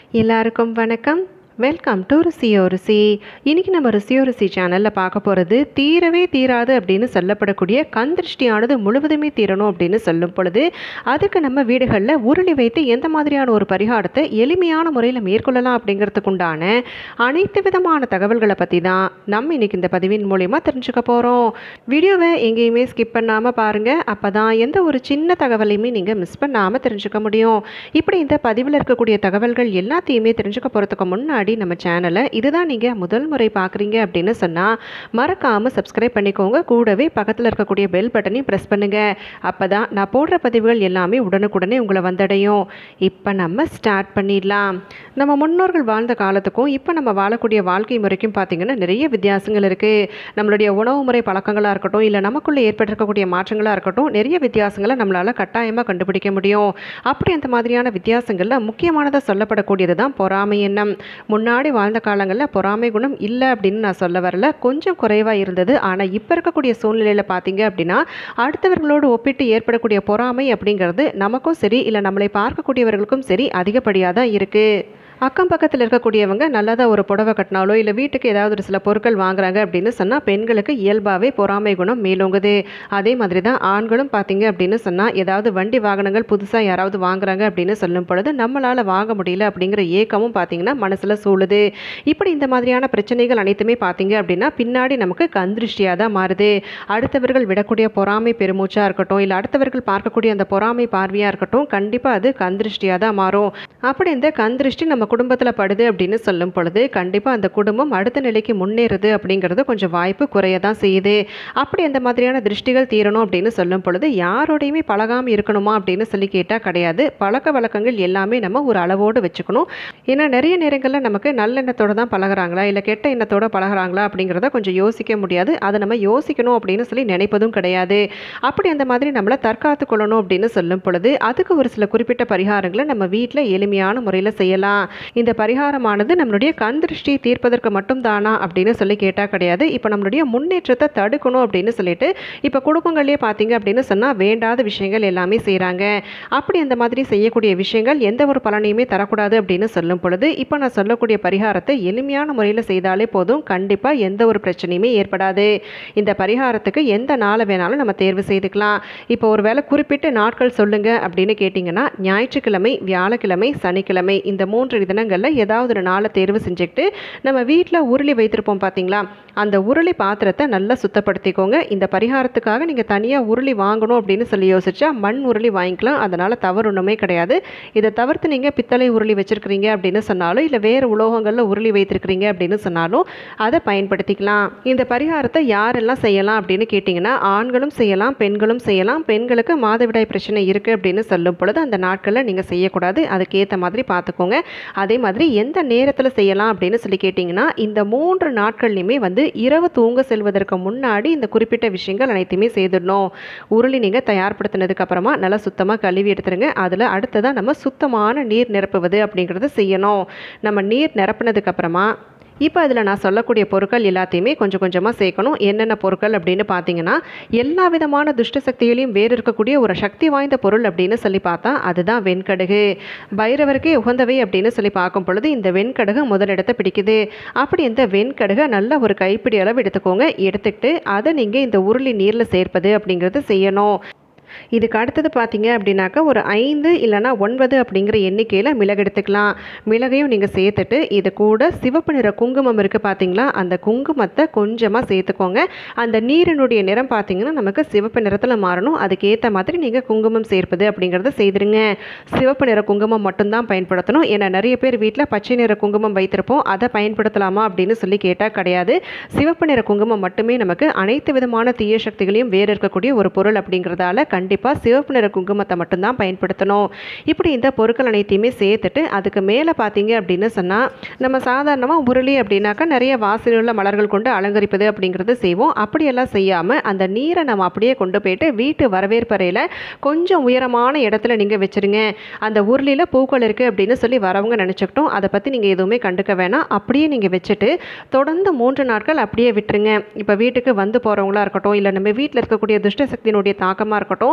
எல்லாருக்கும் வணக்கம் welcome to ருசியோ ருசி இன்றைக்கி நம்ம ருசியோ ருசி சேனலில் பார்க்க போகிறது தீரவே தீராது அப்படின்னு சொல்லப்படக்கூடிய கண் திருஷ்டியானது முழுவதுமே தீரணும் அப்படின்னு சொல்லும் பொழுது அதுக்கு நம்ம வீடுகளில் உருளி வைத்து எந்த மாதிரியான ஒரு பரிகாரத்தை எளிமையான முறையில் மேற்கொள்ளலாம் அப்படிங்கிறதுக்கு உண்டான அனைத்து விதமான தகவல்களை பற்றி தான் நம்ம இன்றைக்கி இந்த பதிவின் மூலயமா தெரிஞ்சுக்க போகிறோம் வீடியோவை எங்கேயுமே ஸ்கிப் பண்ணாமல் பாருங்கள் அப்போ தான் எந்த ஒரு சின்ன தகவலையுமே நீங்கள் மிஸ் பண்ணாமல் தெரிஞ்சுக்க முடியும் இப்படி இந்த பதிவில் இருக்கக்கூடிய தகவல்கள் எல்லாத்தையுமே தெரிஞ்சுக்க போகிறதுக்கு முன்னாடி நம்ம சேனலை இதுதான் நீங்கள் முதல் முறை பார்க்குறீங்க அப்படின்னு சொன்னால் மறக்காமல் சப்ஸ்கிரைப் பண்ணிக்கோங்க கூடவே பக்கத்தில் இருக்கக்கூடிய பெல் பட்டனையும் ப்ரெஸ் பண்ணுங்கள் அப்போ தான் நான் போடுற பதிவுகள் எல்லாமே உடனுக்குடனே உங்களை வந்தடையும் இப்போ நம்ம ஸ்டார்ட் பண்ணிடலாம் நம்ம முன்னோர்கள் வாழ்ந்த காலத்துக்கும் இப்போ நம்ம வாழக்கூடிய வாழ்க்கை முறைக்கும் பார்த்திங்கன்னா நிறைய வித்தியாசங்கள் இருக்குது நம்மளுடைய உணவு முறை பழக்கங்களாக இருக்கட்டும் இல்லை நமக்குள்ளே ஏற்பட்டிருக்கக்கூடிய மாற்றங்களாக இருக்கட்டும் நிறைய வித்தியாசங்களை நம்மளால் கட்டாயமாக கண்டுபிடிக்க முடியும் அப்படி அந்த மாதிரியான வித்தியாசங்களில் முக்கியமானதாக சொல்லப்படக்கூடியது தான் பொறாமை எண்ணம் முன்னாடி வாழ்ந்த காலங்களில் பொறாமை குணம் இல்லை அப்படின்னு நான் சொல்ல வரல கொஞ்சம் குறைவாக இருந்தது ஆனால் இப்போ இருக்கக்கூடிய சூழ்நிலையில் பார்த்தீங்க அப்படின்னா அடுத்தவர்களோடு ஒப்பிட்டு ஏற்படக்கூடிய பொறாமை அப்படிங்கிறது நமக்கும் சரி இல்லை நம்மளை பார்க்கக்கூடியவர்களுக்கும் சரி அதிகப்படியாக தான் இருக்குது அக்கம் பக்கத்தில் இருக்கக்கூடியவங்க நல்லதாக ஒரு புடவை கட்டினாலோ இல்லை வீட்டுக்கு ஏதாவது ஒரு சில பொருட்கள் வாங்குறாங்க அப்படின்னு சொன்னால் பெண்களுக்கு இயல்பாகவே பொறாமை குணம் மேலோங்குது அதே மாதிரி தான் ஆண்களும் பார்த்தீங்க அப்படின்னு சொன்னால் ஏதாவது வண்டி வாகனங்கள் புதுசாக யாராவது வாங்குறாங்க அப்படின்னு சொல்லும் பொழுது நம்மளால் வாங்க முடியல அப்படிங்கிற ஏக்கமும் பார்த்தீங்கன்னா மனசில் சூழுது இப்படி இந்த மாதிரியான பிரச்சனைகள் அனைத்துமே பார்த்தீங்க அப்படின்னா பின்னாடி நமக்கு கந்திருஷ்டியாக தான் மாறுது அடுத்தவர்கள் விடக்கூடிய பொறாமை பெருமூச்சாக இருக்கட்டும் இல்லை அடுத்தவர்கள் பார்க்கக்கூடிய அந்த பொறாமை பார்வையாக இருக்கட்டும் கண்டிப்பாக அது கந்திருஷ்டியாக தான் மாறும் அப்படி இந்த கந்திருஷ்டி நம்ம குடும்பத்தில் படுது அப்படின்னு சொல்லும் பொழுது கண்டிப்பாக அந்த குடும்பம் அடுத்த நிலைக்கு முன்னேறுது அப்படிங்கிறது கொஞ்சம் வாய்ப்பு குறைய தான் செய்யுது அப்படி அந்த மாதிரியான திருஷ்டிகள் தீரணும் அப்படின்னு சொல்லும் பொழுது யாரோடையுமே பழகாமல் இருக்கணுமா அப்படின்னு சொல்லி கேட்டால் கிடையாது பழக்க வழக்கங்கள் எல்லாமே நம்ம ஒரு அளவோடு வச்சுக்கணும் ஏன்னா நிறைய நேரங்களில் நமக்கு நல்லெண்ணத்தோடு தான் பழகுறாங்களா இல்லை கெட்ட எண்ணத்தோட பழகுறாங்களா அப்படிங்கிறத கொஞ்சம் யோசிக்க முடியாது அதை நம்ம யோசிக்கணும் அப்படின்னு சொல்லி நினைப்பதும் கிடையாது அப்படி அந்த மாதிரி நம்மளை தற்காத்து கொள்ளணும் அப்படின்னு சொல்லும் பொழுது அதுக்கு ஒரு சில குறிப்பிட்ட பரிகாரங்களை நம்ம வீட்டில் எளிமையான முறையில் செய்யலாம் இந்த பரிகாரமானது நம்மளுடைய கண் திருஷ்டி தீர்ப்பதற்கு மட்டும் தானா அப்படின்னு சொல்லி கேட்டால் கிடையாது இப்போ நம்மளுடைய முன்னேற்றத்தை தடுக்கணும் அப்படின்னு சொல்லிட்டு இப்போ குடும்பங்கள்லேயே பார்த்தீங்க அப்படின்னு சொன்னால் வேண்டாத விஷயங்கள் எல்லாமே செய்கிறாங்க அப்படி அந்த மாதிரி செய்யக்கூடிய விஷயங்கள் எந்த ஒரு பலனையுமே தரக்கூடாது அப்படின்னு சொல்லும் பொழுது இப்போ நான் சொல்லக்கூடிய பரிகாரத்தை எளிமையான முறையில் செய்தாலே போதும் கண்டிப்பாக எந்த ஒரு பிரச்சனையுமே ஏற்படாது இந்த பரிகாரத்துக்கு எந்த நாளை வேணாலும் நம்ம தேர்வு செய்துக்கலாம் இப்போ ஒரு வேளை குறிப்பிட்ட நாட்கள் சொல்லுங்க அப்படின்னு கேட்டிங்கன்னா ஞாயிற்றுக்கிழமை வியாழக்கிழமை சனிக்கிழமை இந்த மூன்று தினங்களில் ஏதாவது ஒரு நாளை தேர்வு செஞ்சுக்கிட்டு நம்ம வீட்டில் உருளி வைத்திருப்போம் பார்த்தீங்களா அந்த உருளி பாத்திரத்தை நல்லா சுத்தப்படுத்திக்கோங்க இந்த பரிகாரத்துக்காக நீங்கள் தனியாக உருளி வாங்கணும் அப்படின்னு சொல்லி யோசிச்சா மண் உருளி வாங்கிக்கலாம் அதனால் தவறு ஒன்றுமே கிடையாது இதை தவிர்த்து நீங்கள் பித்தளை உருளி வச்சுருக்கிறீங்க அப்படின்னு சொன்னாலும் இல்லை வேறு உலோகங்களில் உருளி வைத்திருக்கிறீங்க அப்படின்னு சொன்னாலும் அதை பயன்படுத்திக்கலாம் இந்த பரிகாரத்தை யாரெல்லாம் செய்யலாம் அப்படின்னு கேட்டிங்கன்னா ஆண்களும் செய்யலாம் பெண்களும் செய்யலாம் பெண்களுக்கு மாதவிடாய் பிரச்சனை இருக்குது அப்படின்னு சொல்லும் பொழுது அந்த நாட்களில் நீங்கள் செய்யக்கூடாது அதுக்கேற்ற மாதிரி பார்த்துக்கோங்க அதே மாதிரி எந்த நேரத்தில் செய்யலாம் அப்படின்னு சொல்லி கேட்டிங்கன்னா இந்த மூன்று நாட்கள்லையுமே வந்து இரவு தூங்க செல்வதற்கு முன்னாடி இந்த குறிப்பிட்ட விஷயங்கள் அனைத்தையுமே செய்திடணும் உருளி நீங்கள் தயார்படுத்தினதுக்கு அப்புறமா நல்லா சுத்தமாக கழுவி எடுத்துருங்க அதில் அடுத்ததாக நம்ம சுத்தமான நீர் நிரப்புவது அப்படிங்கிறத செய்யணும் நம்ம நீர் நிரப்புனதுக்கு அப்புறமா இப்போ அதில் நான் சொல்லக்கூடிய பொருட்கள் எல்லாத்தையுமே கொஞ்சம் கொஞ்சமாக சேர்க்கணும் என்னென்ன பொருட்கள் அப்படின்னு பார்த்தீங்கன்னா எல்லா விதமான துஷ்ட சக்திகளையும் வேறு இருக்கக்கூடிய ஒரு சக்தி வாய்ந்த பொருள் அப்படின்னு சொல்லி பார்த்தா அதுதான் வெண்கடுகு பைரவருக்கே உகந்தவை அப்படின்னு சொல்லி பார்க்கும் பொழுது இந்த வெண்கடுகு முதலிடத்தை பிடிக்குது அப்படி இந்த வெண்கடுகை நல்ல ஒரு கைப்பிடி அளவு எடுத்துக்கோங்க எடுத்துக்கிட்டு அதை நீங்கள் இந்த உருளி நீரில் சேர்ப்பது அப்படிங்கிறது செய்யணும் இதுக்கு அடுத்தது பார்த்தீங்க அப்படின்னாக்கா ஒரு ஐந்து இல்லைனா ஒன்பது அப்படிங்கிற எண்ணிக்கையில் மிளகு எடுத்துக்கலாம் மிளகையும் நீங்கள் சேர்த்துட்டு இது கூட சிவப்பு நிற குங்குமம் இருக்குது பார்த்தீங்களா அந்த குங்குமத்தை கொஞ்சமாக சேர்த்துக்கோங்க அந்த நீரினுடைய நிறம் பார்த்தீங்கன்னா நமக்கு சிவப்பு நிறத்தில் மாறணும் அதுக்கேற்ற மாதிரி நீங்கள் குங்குமம் சேர்ப்பது அப்படிங்கிறத செய்திருங்க சிவப்பு நிற குங்குமம் மட்டும்தான் பயன்படுத்தணும் ஏன்னா நிறைய பேர் வீட்டில் பச்சை நிற குங்குமம் வைத்திருப்போம் அதை பயன்படுத்தலாமா அப்படின்னு சொல்லி கேட்டால் கிடையாது சிவப்பு நிற குங்குமம் மட்டுமே நமக்கு அனைத்து விதமான தீய சக்திகளையும் வேறு இருக்கக்கூடிய ஒரு பொருள் அப்படிங்கிறதால கண்டிப்பாக சிவப்பு நிற குங்குமத்தை மட்டும்தான் பயன்படுத்தணும் இப்படி இந்த பொருட்கள் அனைத்தையுமே சேர்த்துட்டு அதுக்கு மேலே பார்த்தீங்க அப்படின்னு சொன்னால் நம்ம சாதாரணமாக உருளி அப்படின்னாக்கா நிறைய வாசனையுள்ள மலர்கள் கொண்டு அலங்கரிப்பது அப்படிங்கிறது செய்வோம் அப்படியெல்லாம் செய்யாமல் அந்த நீரை நம்ம அப்படியே கொண்டு போயிட்டு வீட்டு வரவேற்பறையில் கொஞ்சம் உயரமான இடத்துல நீங்கள் வச்சுருங்க அந்த உருளியில் பூக்கள் இருக்குது அப்படின்னு சொல்லி வரவங்க நினச்சிக்கிட்டோம் அதை பற்றி நீங்கள் எதுவுமே கண்டுக்க வேணாம் அப்படியே நீங்கள் வச்சுட்டு தொடர்ந்து மூன்று நாட்கள் அப்படியே விட்டுருங்க இப்போ வீட்டுக்கு வந்து போகிறவங்களா இருக்கட்டும் இல்லை நம்ம வீட்டில் இருக்கக்கூடிய துஷ்ட சக்தியினுடைய தாக்கமாக இருக்கட்டும்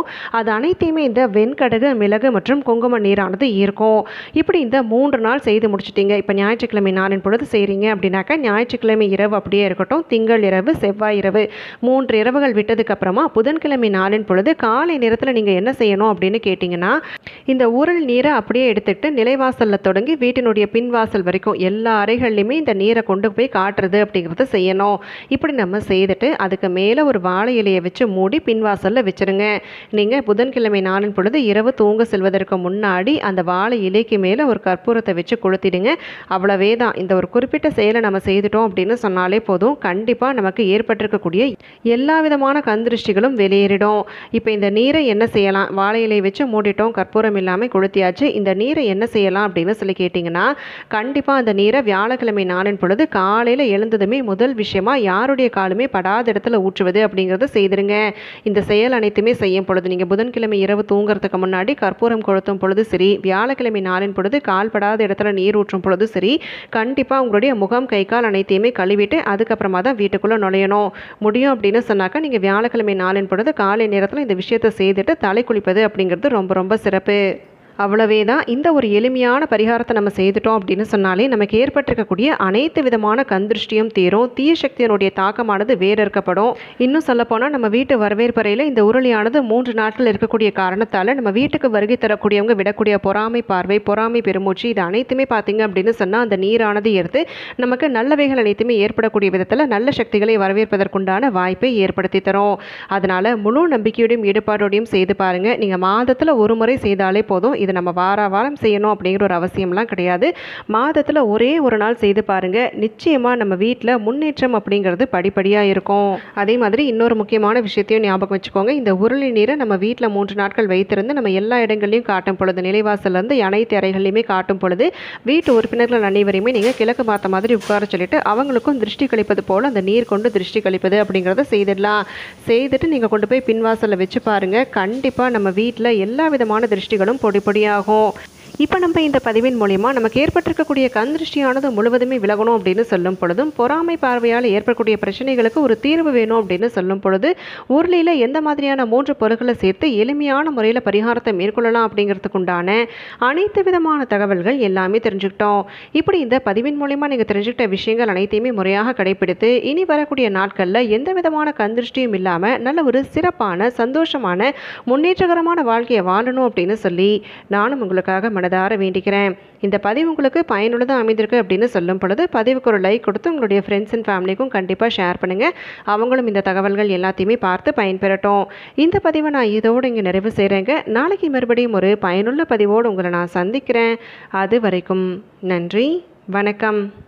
அது அனைத்தையுமே இந்த வெண்கடுகு மிளகு மற்றும் குங்கும நீரானது ஈர்க்கும் இப்படி இந்த மூன்று நாள் செய்து முடிச்சிட்டிங்க இப்போ ஞாயிற்றுக்கிழமை நாளின் பொழுது செய்கிறீங்க அப்படின்னாக்கா ஞாயிற்றுக்கிழமை இரவு அப்படியே இருக்கட்டும் திங்கள் இரவு செவ்வாய் இரவு மூன்று இரவுகள் விட்டதுக்கப்புறமா புதன்கிழமை நாளின் பொழுது காலை நேரத்தில் நீங்கள் என்ன செய்யணும் அப்படின்னு கேட்டிங்கன்னா இந்த உருள் நீரை அப்படியே எடுத்துக்கிட்டு நிலைவாசலில் தொடங்கி வீட்டினுடைய பின்வாசல் வரைக்கும் எல்லா அறைகள்லையுமே இந்த நீரை கொண்டு போய் காட்டுறது அப்படிங்கிறத செய்யணும் இப்படி நம்ம செய்துட்டு அதுக்கு மேலே ஒரு வாழை இலையை வச்சு மூடி பின்வாசலில் வச்சுருங்க நீங்கள் புதன்கிழமை நாளின் பொழுது இரவு தூங்க செல்வதற்கு முன்னாடி அந்த வாழை இலைக்கு மேலே ஒரு கற்பூரத்தை வச்சு கொளுத்திடுங்க அவ்வளவே தான் இந்த ஒரு குறிப்பிட்ட செயலை நம்ம செய்துட்டோம் அப்படின்னு சொன்னாலே போதும் கண்டிப்பாக நமக்கு ஏற்பட்டிருக்கக்கூடிய எல்லா விதமான கந்திருஷ்டிகளும் வெளியேறிடும் இப்போ இந்த நீரை என்ன செய்யலாம் வாழை இலையை வச்சு மூடிட்டோம் கற்பூரம் இல்லாமல் கொளுத்தியாச்சு இந்த நீரை என்ன செய்யலாம் அப்படின்னு சொல்லி கேட்டிங்கன்னா கண்டிப்பாக அந்த நீரை வியாழக்கிழமை நாளின் பொழுது காலையில் எழுந்ததுமே முதல் விஷயமா யாருடைய காலுமே படாத இடத்துல ஊற்றுவது அப்படிங்கிறத செய்திருங்க இந்த செயல் அனைத்துமே செய்யும் பொழுது நீங்கள் புதன்கிழமை இரவு தூங்குறதுக்கு முன்னாடி கற்பூரம் கொளுத்தும் பொழுது சரி வியாழக்கிழமை நாளின் பொழுது கால் படாத இடத்துல நீர் ஊற்றும் பொழுது சரி கண்டிப்பாக உங்களுடைய முகம் கை கால் அனைத்தையுமே கழுவிட்டு அதுக்கப்புறமா தான் வீட்டுக்குள்ளே நுழையணும் முடியும் அப்படின்னு சொன்னாக்கா நீங்கள் வியாழக்கிழமை நாளின் பொழுது காலை நேரத்தில் இந்த விஷயத்தை செய்துட்டு தலை குளிப்பது அப்படிங்கிறது ரொம்ப ரொம்ப சிறப்பு அவ்வளவே தான் இந்த ஒரு எளிமையான பரிகாரத்தை நம்ம செய்துட்டோம் அப்படின்னு சொன்னாலே நமக்கு ஏற்பட்டிருக்கக்கூடிய அனைத்து விதமான கந்திருஷ்டியும் தீரும் தீய சக்தியினுடைய தாக்கமானது வேறு இருக்கப்படும் இன்னும் சொல்லப்போனால் நம்ம வீட்டு வரவேற்பறையில் இந்த உருளியானது மூன்று நாட்கள் இருக்கக்கூடிய காரணத்தால் நம்ம வீட்டுக்கு வருகை தரக்கூடியவங்க விடக்கூடிய பொறாமை பார்வை பொறாமை பெருமூச்சு இது அனைத்துமே பார்த்தீங்க அப்படின்னு சொன்னால் அந்த நீரானது எடுத்து நமக்கு நல்லவைகள் அனைத்துமே ஏற்படக்கூடிய விதத்தில் நல்ல சக்திகளை வரவேற்பதற்குண்டான வாய்ப்பை ஏற்படுத்தி தரும் அதனால் முழு நம்பிக்கையோடையும் ஈடுபாடோடையும் செய்து பாருங்கள் நீங்கள் மாதத்தில் ஒரு முறை செய்தாலே போதும் இது நம்ம வார வாரம் செய்யணும் அப்படிங்கிற ஒரு அவசியம்லாம் கிடையாது மாதத்தில் ஒரே ஒரு நாள் செய்து பாருங்கள் நிச்சயமாக நம்ம வீட்டில் முன்னேற்றம் அப்படிங்கிறது படிப்படியாக இருக்கும் அதே மாதிரி இன்னொரு முக்கியமான விஷயத்தையும் ஞாபகம் வச்சுக்கோங்க இந்த உருளி நீரை நம்ம வீட்டில் மூன்று நாட்கள் வைத்திருந்து நம்ம எல்லா இடங்கள்லையும் காட்டும் பொழுது நிலைவாசல்லேருந்து அனைத்து அறைகள்லையுமே காட்டும் பொழுது வீட்டு உறுப்பினர்கள் அனைவரையுமே நீங்கள் கிழக்கு பார்த்த மாதிரி உட்கார சொல்லிட்டு அவங்களுக்கும் திருஷ்டி கழிப்பது போல் அந்த நீர் கொண்டு திருஷ்டி கழிப்பது அப்படிங்கிறத செய்திடலாம் செய்துட்டு நீங்கள் கொண்டு போய் பின்வாசலில் வச்சு பாருங்கள் கண்டிப்பாக நம்ம வீட்டில் எல்லா விதமான திருஷ்டிகளும் பொடி பொடியாகும் இப்போ நம்ம இந்த பதிவின் மூலிமா நமக்கு ஏற்பட்டிருக்கக்கூடிய கண் திருஷ்டியானது முழுவதுமே விலகணும் அப்படின்னு சொல்லும் பொழுதும் பொறாமை பார்வையால் ஏற்படக்கூடிய பிரச்சனைகளுக்கு ஒரு தீர்வு வேணும் அப்படின்னு சொல்லும் பொழுது ஊர்லியில் எந்த மாதிரியான மூன்று பொருட்களை சேர்த்து எளிமையான முறையில் பரிகாரத்தை மேற்கொள்ளலாம் அப்படிங்கிறதுக்கு உண்டான அனைத்து விதமான தகவல்கள் எல்லாமே தெரிஞ்சுக்கிட்டோம் இப்படி இந்த பதிவின் மூலிமா நீங்கள் தெரிஞ்சுக்கிட்ட விஷயங்கள் அனைத்தையுமே முறையாக கடைபிடித்து இனி வரக்கூடிய நாட்களில் எந்த விதமான கண் திருஷ்டியும் இல்லாமல் நல்ல ஒரு சிறப்பான சந்தோஷமான முன்னேற்றகரமான வாழ்க்கையை வாழணும் அப்படின்னு சொல்லி நானும் உங்களுக்காக மனதார வேண்டிக்கிறேன் இந்த பதிவு உங்களுக்கு பயனுள்ளதாக அமைந்திருக்கு அப்படின்னு சொல்லும் பொழுது பதிவுக்கு ஒரு லைக் கொடுத்து உங்களுடைய ஃப்ரெண்ட்ஸ் அண்ட் ஃபேமிலிக்கும் கண்டிப்பாக ஷேர் பண்ணுங்கள் அவங்களும் இந்த தகவல்கள் எல்லாத்தையுமே பார்த்து பயன்பெறட்டும் இந்த பதிவை நான் இதோடு இங்கே நிறைவு செய்கிறேங்க நாளைக்கு மறுபடியும் ஒரு பயனுள்ள பதிவோடு உங்களை நான் சந்திக்கிறேன் அது வரைக்கும் நன்றி வணக்கம்